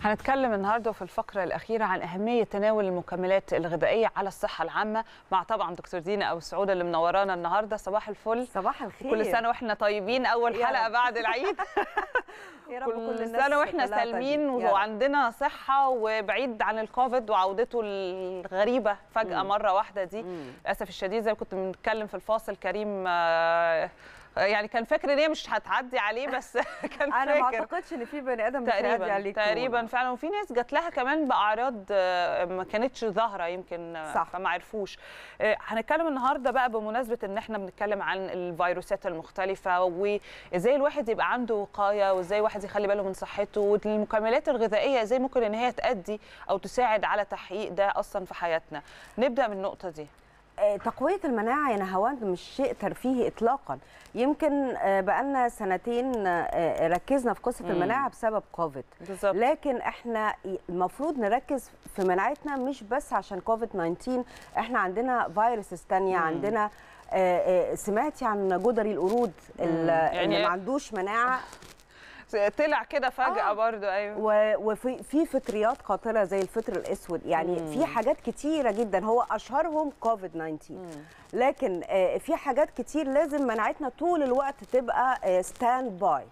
هنتكلم النهارده في الفقرة الأخيرة عن أهمية تناول المكملات الغذائية على الصحة العامة مع طبعا دكتور دينا أو سعودة اللي منورانا النهارده صباح الفل صباح الخير كل سنة واحنا طيبين أول يا حلقة رب. بعد العيد يا رب كل الناس سنة واحنا كلها سالمين طيبة. يا رب. وعندنا صحة وبعيد عن الكوفيد وعودته الغريبة فجأة مم. مرة واحدة دي مم. للأسف الشديد زي ما كنت بنتكلم في الفاصل كريم آه، يعني كان فاكر ان هي مش هتعدي عليه بس كان انا ما فاكر اعتقدش ان في بني ادم مش هيعدي تقريبا عليه تقريبا كورونا. فعلا وفي ناس جات لها كمان باعراض آه، ما كانتش ظاهره يمكن آه، صح. فما عرفوش آه، هنتكلم النهارده بقى بمناسبه ان احنا بنتكلم عن الفيروسات المختلفه وازاي الواحد يبقى عنده وقايه وازاي الواحد يخلي باله من صحته والمكملات الغذائيه ازاي ممكن ان هي تادي او تساعد على تحقيق ده اصلا في حياتنا نبدا من النقطه دي آه، تقويه المناعه يا نهاوند مش شيء ترفيهي اطلاقا يمكن آه، بقالنا سنتين آه، ركزنا في قصه مم. المناعه بسبب كوفيد بالظبط لكن احنا المفروض نركز في مناعتنا مش بس عشان كوفيد 19 احنا عندنا فيروسز تانية مم. عندنا آه، آه، سمعتي عن جدري القرود ال- يعني- اللي ما عندوش مناعه طلع كده فجاه آه. برضو ايوه و- وفي في فطريات قاتله زي الفطر الاسود يعني مم. في حاجات كتيره جدا هو اشهرهم كوفيد 19 مم. لكن آه، في حاجات كتير لازم مناعتنا طول الوقت تبقى ستاند باي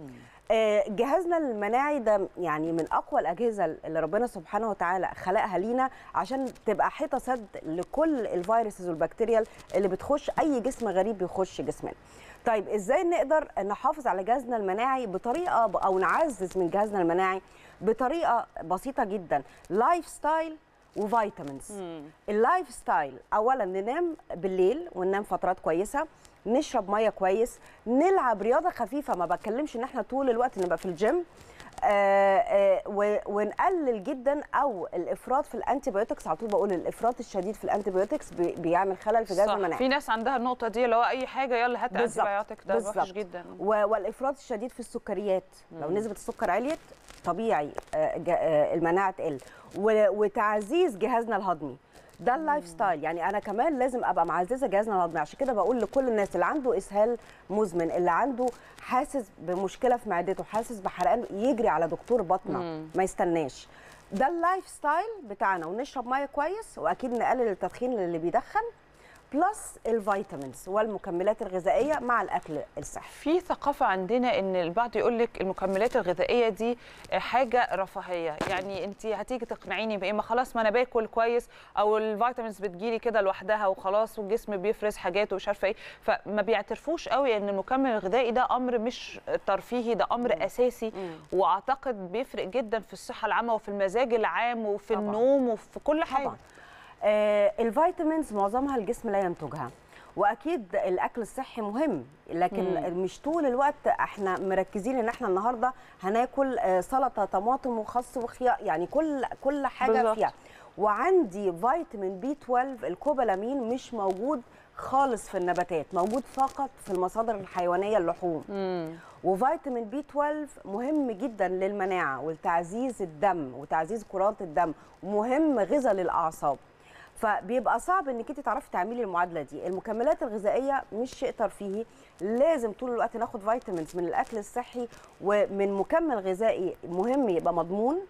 جهازنا المناعي ده يعني من اقوى الاجهزه اللي ربنا سبحانه وتعالى خلقها لينا عشان تبقى حيطه سد لكل الفيروسز والبكتيريا اللي بتخش اي جسم غريب بيخش جسمنا طيب ازاي نقدر نحافظ على جهازنا المناعي بطريقه ب- او نعزز من جهازنا المناعي بطريقه بسيطه جدا لايف ستايل وفيتامينز مم. اللايف ستايل اولا ننام بالليل وننام فترات كويسه نشرب ميه كويس نلعب رياضه خفيفه ما بتكلمش ان احنا طول الوقت نبقى في الجيم آه آه و- ونقلل جدا او الافراط في الانتي بايوتكس على طول بقول الافراط الشديد في الانتي بايوتكس بي- بيعمل خلل في جهاز صح. المناعه في ناس عندها النقطه دي اللي هو اي حاجه يلا هات بالظبط. انتي ده وحش بالظبط. جدا و- والافراط الشديد في السكريات لو مم. نسبه السكر عليت طبيعي آه، ج- آه، المناعه تقل و- وتعزيز جهازنا الهضمي ده اللايف ستايل يعني انا كمان لازم ابقى معززه جهازنا الهضمي عشان كده بقول لكل الناس اللي عنده اسهال مزمن اللي عنده حاسس بمشكله في معدته حاسس بحرقان يجري على دكتور باطنه مم. ما يستناش ده اللايف ستايل بتاعنا ونشرب ميه كويس واكيد نقلل التدخين للي بيدخن بلس الفيتامينز والمكملات الغذائيه مع الاكل الصحي في ثقافة عندنا ان البعض يقول لك المكملات الغذائية دي حاجة رفاهية يعني انت هتيجي تقنعيني بايه ما خلاص ما انا باكل كويس او الفيتامينز بتجيلي كده لوحدها وخلاص والجسم بيفرز حاجات ومش عارفة ايه فما بيعترفوش قوي ان المكمل الغذائي ده امر مش ترفيهي ده امر مم. اساسي مم. واعتقد بيفرق جدا في الصحة العامة وفي المزاج العام وفي طبعاً. النوم وفي كل حاجة طبعا آه الفيتامينز معظمها الجسم لا ينتجها واكيد الاكل الصحي مهم لكن مم. مش طول الوقت احنا مركزين ان احنا النهارده هناكل آه سلطه طماطم وخس وخيار يعني كل كل حاجه بالظبط. فيها وعندي فيتامين بي 12 الكوبالامين مش موجود خالص في النباتات موجود فقط في المصادر الحيوانيه اللحوم مم. وفيتامين بي 12 مهم جدا للمناعه ولتعزيز الدم وتعزيز كرات الدم ومهم غذاء للاعصاب فبيبقى صعب انك انت تعرفي تعملي المعادله دي المكملات الغذائيه مش شيء ترفيهي لازم طول الوقت ناخد فيتامينز من الاكل الصحي ومن مكمل غذائي مهم يبقى مضمون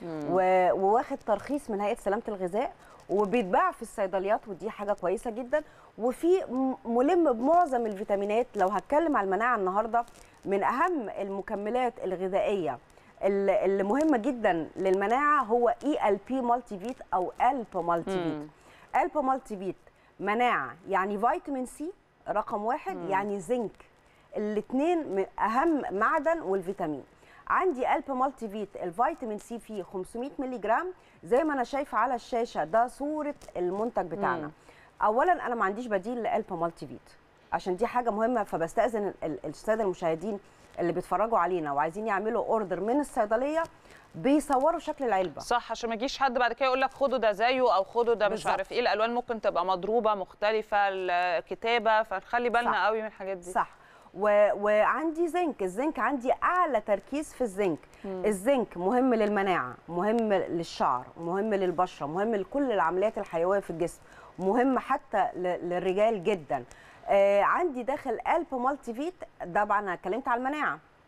و- وواخد ترخيص من هيئه سلامه الغذاء وبيتباع في الصيدليات ودي حاجه كويسه جدا وفي م- ملم بمعظم الفيتامينات لو هتكلم على المناعه النهارده من اهم المكملات الغذائيه اللي اللي مهمه جدا للمناعه هو اي ال بي مالتي فيت او الب مالتي فيت مم. الب مالتي فيت مناعه يعني فيتامين سي رقم واحد مم. يعني زنك الاثنين من اهم معدن والفيتامين عندي الب مالتي فيت الفيتامين سي فيه 500 مللي جرام زي ما انا شايفه على الشاشه ده صوره المنتج بتاعنا مم. اولا انا ما عنديش بديل لالب مالتي فيت عشان دي حاجه مهمه فبستاذن ال- ال- الساده المشاهدين اللي بيتفرجوا علينا وعايزين يعملوا اوردر من الصيدليه بيصوروا شكل العلبه صح عشان ما يجيش حد بعد كده يقول لك خدوا ده زيه او خدوا ده مش بالظبط. عارف ايه الالوان ممكن تبقى مضروبه مختلفه الكتابه فنخلي بالنا صح. قوي من الحاجات دي صح و... وعندي زنك الزنك عندي اعلى تركيز في الزنك مم. الزنك مهم للمناعه مهم للشعر مهم للبشره مهم لكل العمليات الحيويه في الجسم مهم حتى ل... للرجال جدا آه عندي داخل الب مالتي فيت طبعا انا اتكلمت على المناعه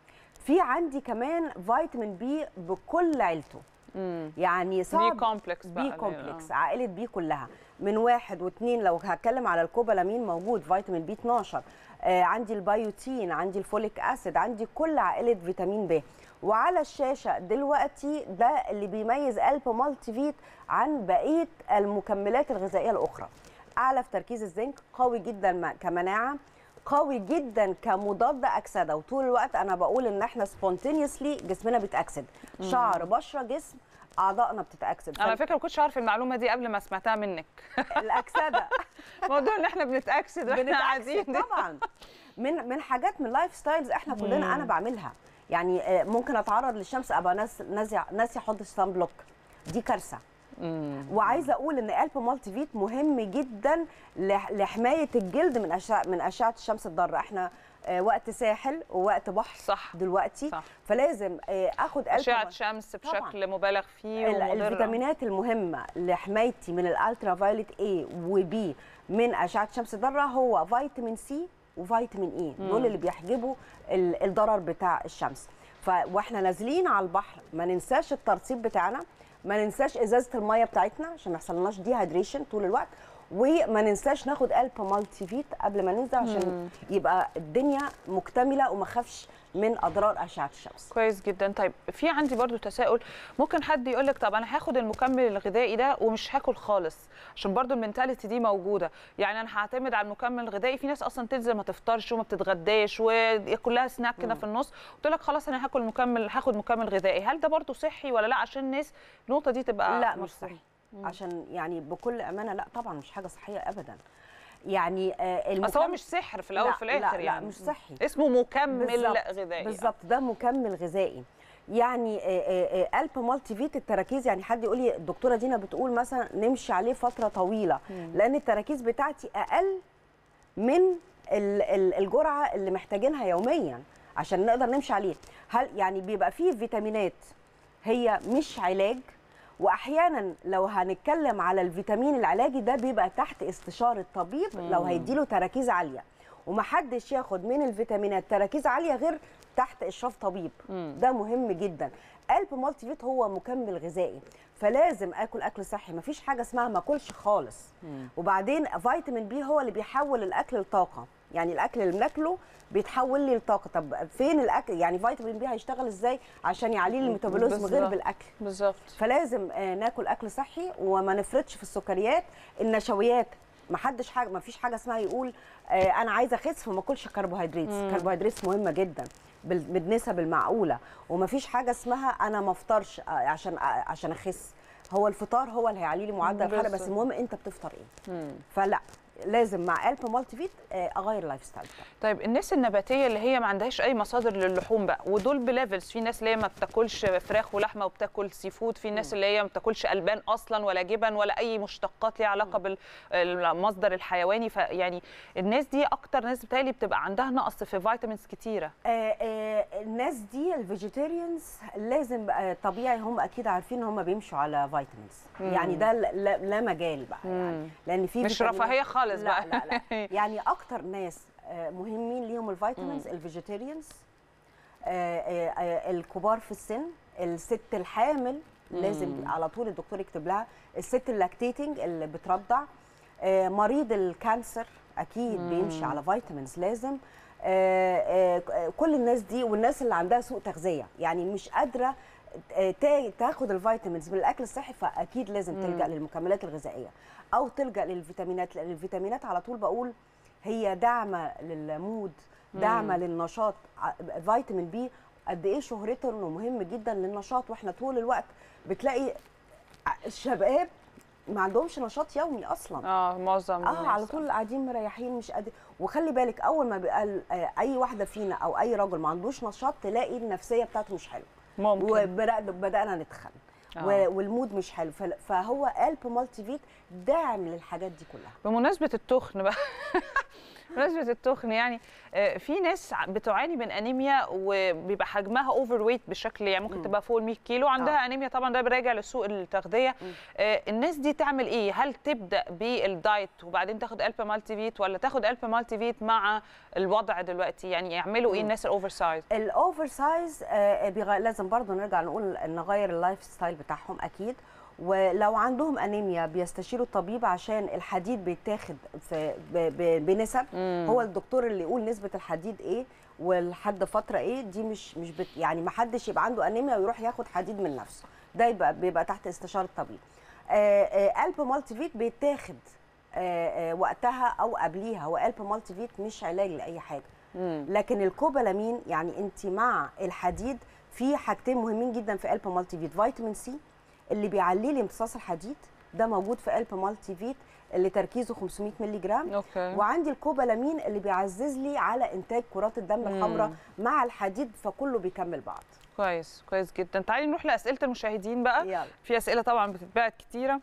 في عندي كمان فيتامين بي بكل عيلته مم. يعني بي صعب كومبلكس بقى بي كومبلكس عائله بي كلها من واحد واثنين لو هتكلم على الكوبالامين موجود فيتامين بي 12 آه عندي البيوتين عندي الفوليك اسيد عندي كل عائله فيتامين ب وعلى الشاشه دلوقتي ده اللي بيميز قلب مالتي فيت عن بقيه المكملات الغذائيه الاخرى اعلى في تركيز الزنك قوي جدا م- كمناعه قوي جدا كمضاد اكسده وطول الوقت انا بقول ان احنا سبونتينيوسلي جسمنا بيتاكسد شعر بشره جسم اعضائنا بتتاكسد انا على فكره ما كنتش عارف المعلومه دي قبل ما سمعتها منك الاكسده موضوع ان احنا بنتاكسد واحنا قاعدين بنتاكسد طبعا من من حاجات من لايف ستايلز احنا كلنا انا بعملها يعني آه، ممكن اتعرض للشمس ابقى ناس ناسي ناسي احط سان بلوك دي كارثه وعايزه اقول ان قلب مالتي فيت مهم جدا لح- لحمايه الجلد من اشعه من اشعه الشمس الضاره احنا آه، وقت ساحل ووقت بحر صح دلوقتي صح. فلازم آه، اخد قلب اشعه شمس طبعاً. بشكل مبالغ فيه ال- ومضره الفيتامينات المهمه لحمايتي من الالترا فايولت A وبي من اشعه الشمس الضاره هو فيتامين سي وفيتامين اي دول اللي بيحجبوا ال- الضرر بتاع الشمس ف واحنا نازلين على البحر ما ننساش الترطيب بتاعنا ما ننساش ازازه الميه بتاعتنا عشان ما يحصلناش ديهايدريشن طول الوقت وما ننساش ناخد قلب مالتي فيت قبل ما ننزل عشان يبقى الدنيا مكتمله وما خافش من اضرار اشعه الشمس كويس جدا طيب في عندي برضو تساؤل ممكن حد يقول لك طب انا هاخد المكمل الغذائي ده ومش هاكل خالص عشان برضو المينتاليتي دي موجوده يعني انا هعتمد على المكمل الغذائي في ناس اصلا تنزل ما تفطرش وما بتتغداش وكلها سناك كده في النص قلت لك خلاص انا هاكل مكمل هاخد مكمل غذائي هل ده برضو صحي ولا لا عشان الناس النقطه دي تبقى لا مش مفهومة. صحي عشان يعني بكل امانه لا طبعا مش حاجه صحيه ابدا يعني آه بس هو المكمل- مش سحر في الاول لا، وفي الاخر لا، لا، يعني مش صحي. اسمه مكمل بالظبط، غذائي بالظبط ده مكمل غذائي يعني آه، آه، آه، قلب مالتي فيت التراكيز يعني حد يقول لي الدكتوره دينا بتقول مثلا نمشي عليه فتره طويله لان التراكيز بتاعتي اقل من ال- ال- الجرعه اللي محتاجينها يوميا عشان نقدر نمشي عليه هل يعني بيبقى فيه فيتامينات هي مش علاج واحيانا لو هنتكلم على الفيتامين العلاجي ده بيبقى تحت استشاره طبيب لو هيديله تراكيز عاليه ومحدش ياخد من الفيتامينات تراكيز عاليه غير تحت اشراف طبيب ده مهم جدا قلب مالتي فيت هو مكمل غذائي فلازم اكل اكل صحي مفيش حاجه اسمها ما اكلش خالص وبعدين فيتامين بي هو اللي بيحول الاكل لطاقه يعني الاكل اللي بناكله بيتحول لي لطاقه طب فين الاكل يعني فيتامين بي هيشتغل ازاي عشان يعلي لي الميتابوليزم غير بالظبط. بالاكل بالظبط فلازم آه، ناكل اكل صحي وما نفرطش في السكريات النشويات ما حدش حاجه ما فيش حاجه اسمها يقول آه، انا عايزه اخس فما اكلش كربوهيدرات الكربوهيدرات مهمه جدا بال- بالنسب المعقوله وما فيش حاجه اسمها انا ما افطرش آه، عشان آه، عشان اخس هو الفطار هو اللي هيعلي لي معدل الحراره بس بالظبط. المهم انت بتفطر ايه فلا لازم مع قلب مالتي فيت آه، اغير اللايف ستايل بتاعي طيب الناس النباتيه اللي هي ما عندهاش اي مصادر للحوم بقى ودول بليفلز في ناس اللي هي ما بتاكلش فراخ ولحمه وبتاكل سي فود في ناس اللي هي ما بتاكلش البان اصلا ولا جبن ولا اي مشتقات ليها علاقه بالمصدر الحيواني فيعني الناس دي اكتر ناس بتالي بتبقى عندها نقص في فيتامينز كتيره آه، آه، الناس دي الفيجيتيريانز لازم آه، طبيعي هم اكيد عارفين ان هم بيمشوا على فيتامينز يعني ده لا, لا- لا مجال بقى يعني لان في مش فيتامينات- رفاهية خالص لا بقى. لا لا يعني اكتر ناس آه، مهمين ليهم الفيتامينز الفيجيتيريانز آه، آه، آه، الكبار في السن الست الحامل لازم على طول الدكتور يكتب لها الست اللاكتيتنج اللي بترضع آه، مريض الكانسر اكيد بيمشي على فيتامينز لازم آه، آه، كل الناس دي والناس اللي عندها سوء تغذيه يعني مش قادره آه، تا- تاخد الفيتامينز من الاكل الصحي فاكيد لازم تلجا للمكملات الغذائيه او تلجا للفيتامينات لان الفيتامينات على طول بقول هي داعمه للمود داعمه للنشاط ع- فيتامين بي قد ايه شهرته انه مهم جدا للنشاط واحنا طول الوقت بتلاقي ع- الشباب ما عندهمش نشاط يومي اصلا اه معظم اه الناس. على طول قاعدين مريحين مش قادر وخلي بالك اول ما بيبقى ال- آه، اي واحده فينا او اي راجل ما عندوش نشاط تلاقي النفسيه بتاعته مش حلوه ممكن وبدانا نتخن آه. و- والمود مش حلو فل- فهو قلب مالتي فيت داعم للحاجات دي كلها بمناسبه التخن بقى بمناسبه التخن يعني آه، في ناس ع- بتعاني من انيميا وبيبقى حجمها اوفر ويت بشكل يعني ممكن مم. تبقى فوق ال 100 كيلو عندها آه. انيميا طبعا ده راجع لسوء التغذيه مم. آه، الناس دي تعمل ايه هل تبدا بالدايت وبعدين تاخد الب مالتي فيت ولا تاخد الب مالتي فيت مع الوضع دلوقتي يعني يعملوا ايه مم. الناس الاوفر سايز الاوفر سايز آه، بيغ- لازم برضو نرجع نقول نغير اللايف ستايل بتاعهم اكيد ولو عندهم انيميا بيستشيروا الطبيب عشان الحديد بيتاخد في ب- ب- بنسب هو الدكتور اللي يقول نسبه الحديد ايه ولحد فتره ايه دي مش مش بت يعني ما حدش يبقى عنده انيميا ويروح ياخد حديد من نفسه ده يبقى بيبقى تحت استشاره الطبيب آه، آه، قلب مالتي فيت بيتاخد آه، آه، وقتها او قبليها هو قلب مالتي فيت مش علاج لاي حاجه لكن الكوبالامين يعني انت مع الحديد في حاجتين مهمين جدا في قلب مالتي فيت فيتامين سي اللي بيعلي لي امتصاص الحديد ده موجود في قلب مالتي فيت اللي تركيزه 500 مللي جرام اوكي وعندي الكوبالامين اللي بيعزز لي على انتاج كرات الدم مم. الحمراء مع الحديد فكله بيكمل بعض كويس كويس جدا تعالي نروح لاسئله المشاهدين بقى يلا في اسئله طبعا بتتبعت كتيره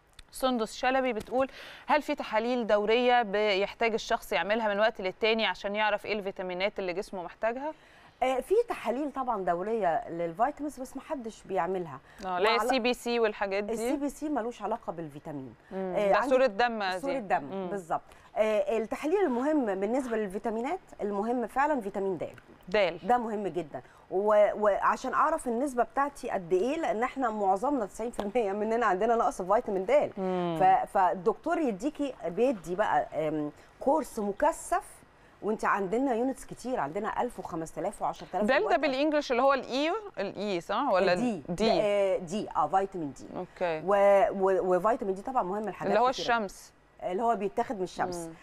سندس شلبي بتقول هل في تحاليل دوريه بيحتاج الشخص يعملها من وقت للتاني عشان يعرف ايه الفيتامينات اللي جسمه محتاجها آه، في تحاليل طبعا دوريه للفيتامينز بس ما حدش بيعملها اه لا وعلى- سي بي سي والحاجات السي دي بي سي ملوش علاقه بالفيتامين مم. آه، ده عندي صوره دم صورة دي. دم مم. بالظبط آه، التحليل المهم بالنسبه للفيتامينات المهم فعلا فيتامين د دال ده مهم جدا و- وعشان اعرف النسبه بتاعتي قد ايه لان احنا معظمنا 90% مننا عندنا نقص في فيتامين د ف- فالدكتور يديكي بيدي بقى آم، كورس مكثف وانت عندنا يونتس كتير عندنا 1000 و5000 و10000 دال ده بالانجلش اللي هو الاي الاي صح ولا دي دي ده- آه، دي اه فيتامين دي اوكي و- و- وفيتامين دي طبعا مهم الحاجات اللي هو كتيرة. الشمس اللي هو بيتاخد من الشمس مم.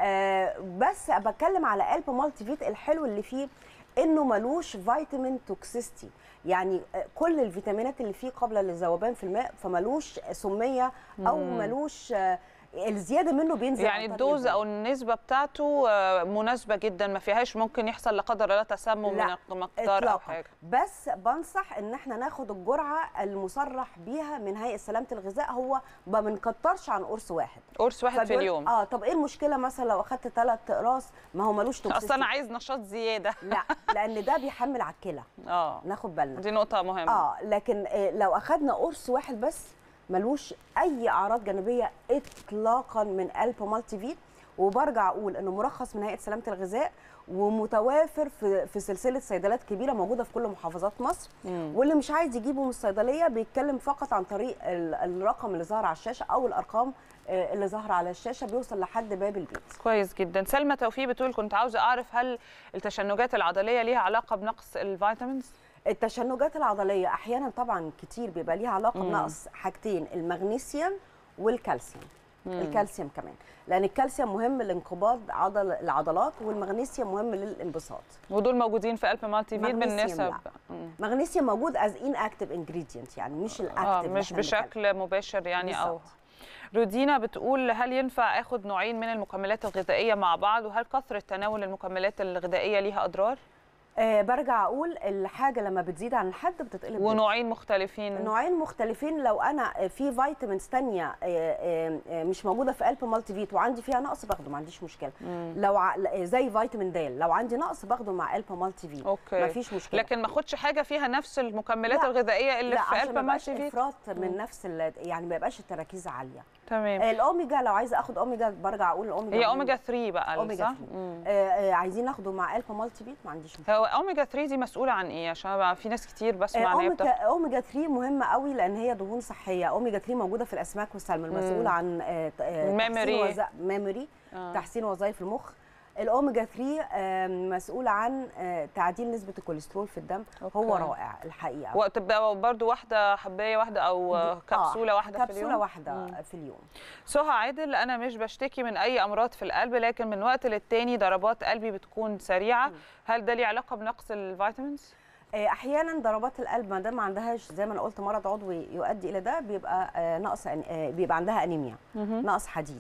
آه بس بتكلم على قلب مالتي فيت الحلو اللي فيه انه ملوش فيتامين توكسيستي يعني آه، كل الفيتامينات اللي فيه قابله للذوبان في الماء فملوش سميه او مم. ملوش آه، الزياده منه بينزل يعني عن طريق الدوز الدم. او النسبه بتاعته آه، مناسبه جدا ما فيهاش ممكن يحصل لا قدر الله تسمم لا، من مقدار او اطلاقا حاجه بس بنصح ان احنا ناخد الجرعه المصرح بيها من هيئه سلامه الغذاء هو ما بنكترش عن قرص واحد قرص واحد في فبيقول- اليوم اه طب ايه المشكله مثلا لو اخدت ثلاث اقراص ما هو ملوش توكسيستي اصل انا عايز نشاط زياده لا لان ده بيحمل على الكلى اه ناخد بالنا دي نقطه مهمه اه لكن آه، لو اخدنا قرص واحد بس ملوش اي اعراض جانبيه اطلاقا من قلب مالتي فيت وبرجع اقول انه مرخص من هيئه سلامه الغذاء ومتوافر في في سلسله صيدلات كبيره موجوده في كل محافظات مصر مم. واللي مش عايز يجيبه من الصيدليه بيتكلم فقط عن طريق ال- الرقم اللي ظهر على الشاشه او الارقام آه، اللي ظاهره على الشاشه بيوصل لحد باب البيت كويس جدا سلمى توفيق بتقول كنت عاوزه اعرف هل التشنجات العضليه ليها علاقه بنقص الفيتامينز التشنجات العضليه احيانا طبعا كتير بيبقى ليها علاقه مم. بنقص حاجتين المغنيسيوم والكالسيوم مم. الكالسيوم كمان لان الكالسيوم مهم لانقباض عضل العضلات والمغنيسيوم مهم للانبساط ودول موجودين في قلب مالتي فيت مغنيسيوم بالنسب لا. مم. مغنيسيوم موجود از ان اكتف انجريدينت يعني مش الاكتف اه اللي مش إحنا بنتكلم. بشكل مباشر يعني او بالظبط. رودينا بتقول هل ينفع اخد نوعين من المكملات الغذائيه مع بعض وهل كثره تناول المكملات الغذائيه ليها اضرار آه برجع اقول الحاجه لما بتزيد عن الحد بتتقلب ضد. ونوعين مختلفين نوعين مختلفين لو انا في فيتامينز تانية آه، آه، آه، مش موجوده في قلب مالتي فيت وعندي فيها نقص باخده ما عنديش مشكله مم. لو ع... زي فيتامين د لو عندي نقص باخده مع قلب مالتي فيت اوكي مفيش مشكله لكن ما اخدش حاجه فيها نفس المكملات لا. الغذائيه اللي لا في عشان قلب ما يبقاش مالتي فيت افراط من نفس ال... يعني ما يبقاش التراكيز عاليه تمام آه، الاوميجا لو عايزه اخد اوميجا برجع اقول الاوميجا هي مهم. اوميجا 3 بقى أوميجا صح 3. مم. آه، آه، عايزين ناخده مع قلب مالتي فيت ما عنديش مشكله هو اوميجا 3 دي مسؤوله عن ايه عشان بقى في ناس كتير آه، بسمع ان هي اوميجا بتاخد اوميجا 3 مهمه قوي لان هي دهون صحيه اوميجا 3 موجوده في الاسماك والسلمون المسؤوله عن آه، ت- آه، الميموري. تحسين وظ- ميموري آه. تحسين وظائف المخ الاوميجا 3 آه، مسؤوله عن آه، تعديل نسبه الكوليسترول في الدم هو أوكي. رائع الحقيقه وتبقى برضو واحده حبايه واحده او آه، كبسوله واحده في كبسوله اليوم واحده مم. في اليوم سهى عادل انا مش بشتكي من اي امراض في القلب لكن من وقت للتاني ضربات قلبي بتكون سريعه مم. هل ده ليه علاقه بنقص الفيتامينز آه، احيانا ضربات القلب ما دام ما عندهاش زي ما انا قلت مرض عضوي يؤدي الى ده بيبقى آه، نقص أن- آه، بيبقى عندها انيميا نقص حديد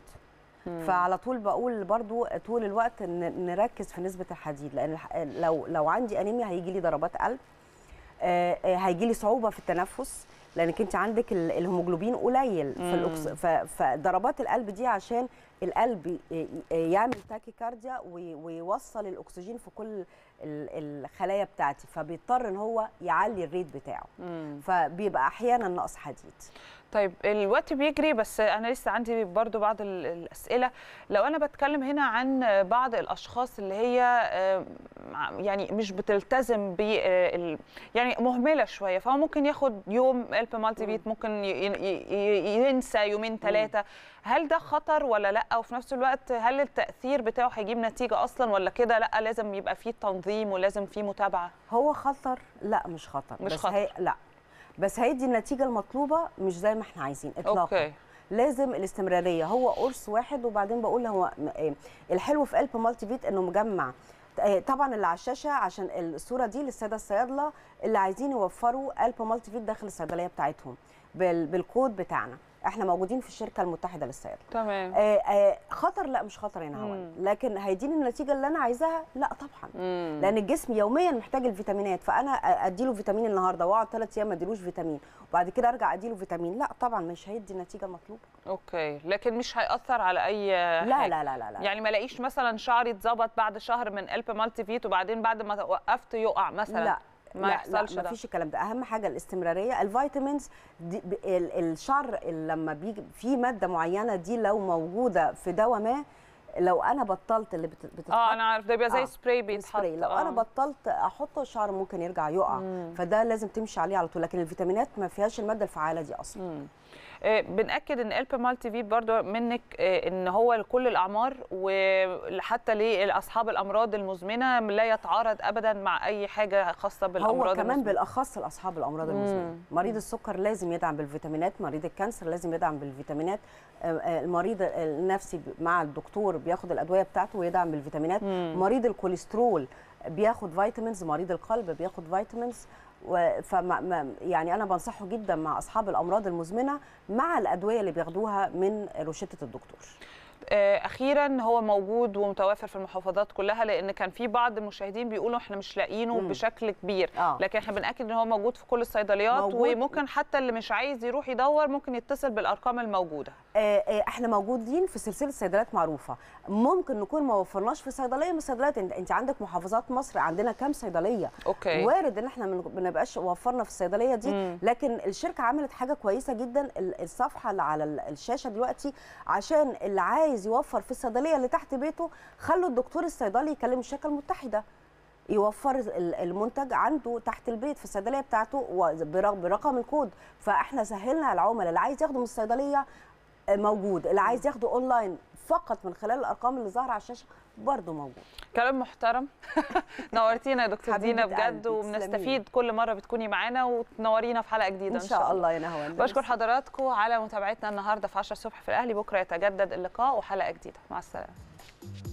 فعلى طول بقول برضو طول الوقت ن- نركز في نسبه الحديد لان الح- لو لو عندي انيميا هيجي لي ضربات قلب هيجي لي صعوبه في التنفس لانك انت عندك ال- الهيموجلوبين قليل في الأكس... ف... فضربات القلب دي عشان القلب ي- ي- يعمل تاكيكارديا وي- ويوصل الاكسجين في كل ال- الخلايا بتاعتي فبيضطر ان هو يعلي الريت بتاعه فبيبقى احيانا نقص حديد طيب الوقت بيجري بس انا لسه عندي برضو بعض ال- الاسئله لو انا بتكلم هنا عن بعض الاشخاص اللي هي آه، يعني مش بتلتزم ب آه، ال- يعني مهمله شويه فهو ممكن ياخد يوم الب مالتي فيت ممكن ي- ي- ي- ينسى يومين ثلاثه هل ده خطر ولا لا وفي نفس الوقت هل التاثير بتاعه هيجيب نتيجه اصلا ولا كده لا لازم يبقى فيه تنظيم ولازم فيه متابعه هو خطر لا مش خطر مش بس خطر. هي... لا بس هيدي النتيجه المطلوبه مش زي ما احنا عايزين اطلاقا اوكي لازم الاستمراريه هو قرص واحد وبعدين بقول هو م- إيه، الحلو في قلب مالتي فيت انه مجمع آه، طبعا اللي على الشاشه عشان الصوره دي للساده الصيادله اللي عايزين يوفروا قلب مالتي فيت داخل الصيدليه بتاعتهم بال- بالكود بتاعنا احنا موجودين في الشركه المتحده للصيادله تمام آه، آه، خطر لا مش خطر يا نهوان لكن هيديني النتيجه اللي انا عايزاها لا طبعا مم. لان الجسم يوميا محتاج الفيتامينات فانا اديله فيتامين النهارده واقعد ثلاث ايام ما اديلوش فيتامين وبعد كده ارجع اديله فيتامين لا طبعا مش هيدي النتيجه المطلوبه اوكي لكن مش هيأثر على اي لا حاجة. لا لا لا, لا. يعني ما الاقيش مثلا شعري اتظبط بعد شهر من الب مالتي فيت وبعدين بعد ما وقفت يقع مثلا لا ما لا يحصلش لا ده مفيش الكلام ده اهم حاجه الاستمراريه الفيتامينز دي ب- ال- الشعر لما بيجي في ماده معينه دي لو موجوده في دواء ما لو انا بطلت اللي بت- بتتحط اه انا عارف ده بيبقى زي آه، سبراي بيتحط سبراي لو آه. انا بطلت احطه الشعر ممكن يرجع يقع فده لازم تمشي عليه على طول لكن الفيتامينات ما فيهاش الماده الفعاله دي اصلا مم. آه، بنأكد ان الب مالتي فيت برضو منك آه، ان هو لكل الاعمار وحتى لاصحاب الامراض المزمنه لا يتعارض ابدا مع اي حاجه خاصه بالامراض هو كمان المزمنة. بالاخص لاصحاب الامراض المزمنه مريض السكر لازم يدعم بالفيتامينات مريض الكانسر لازم يدعم بالفيتامينات آه، آه، المريض النفسي ب- مع الدكتور بياخد الادويه بتاعته ويدعم بالفيتامينات مريض الكوليسترول بياخد فيتامينز مريض القلب بياخد فيتامينز و- فما ما- يعني انا بنصحه جدا مع اصحاب الامراض المزمنه مع الادويه اللي بياخدوها من روشته الدكتور آه، اخيرا هو موجود ومتوافر في المحافظات كلها لان كان في بعض المشاهدين بيقولوا احنا مش لاقيينه مم. بشكل كبير آه. لكن احنا بناكد ان هو موجود في كل الصيدليات موجود. وممكن حتى اللي مش عايز يروح يدور ممكن يتصل بالارقام الموجوده آه، آه، احنا موجودين في سلسله صيدليات معروفه ممكن نكون ما وفرناش في صيدليه من الصيدليات انت, انت عندك محافظات مصر عندنا كام صيدليه اوكي وارد ان احنا من- ما نبقاش وفرنا في الصيدليه دي مم. لكن الشركه عملت حاجه كويسه جدا ال- الصفحه اللي على ال- الشاشه دلوقتي عشان اللي عايز يوفر في الصيدليه اللي تحت بيته خلوا الدكتور الصيدلي يكلم الشركه المتحده يوفر ال- المنتج عنده تحت البيت في الصيدليه بتاعته وبر- برقم الكود فاحنا سهلنا على العملاء اللي عايز ياخده من الصيدليه آه، موجود اللي عايز ياخده اونلاين فقط من خلال الارقام اللي ظاهره على الشاشه برضه موجود كلام محترم نورتينا يا دكتور حبيبة دينا بجد قلبي، وبنستفيد كل مره بتكوني معانا وتنورينا في حلقه جديده ان شاء الله يا نهوان بشكر حضراتكم على متابعتنا النهارده في 10 الصبح في الاهلي بكره يتجدد اللقاء وحلقه جديده مع السلامه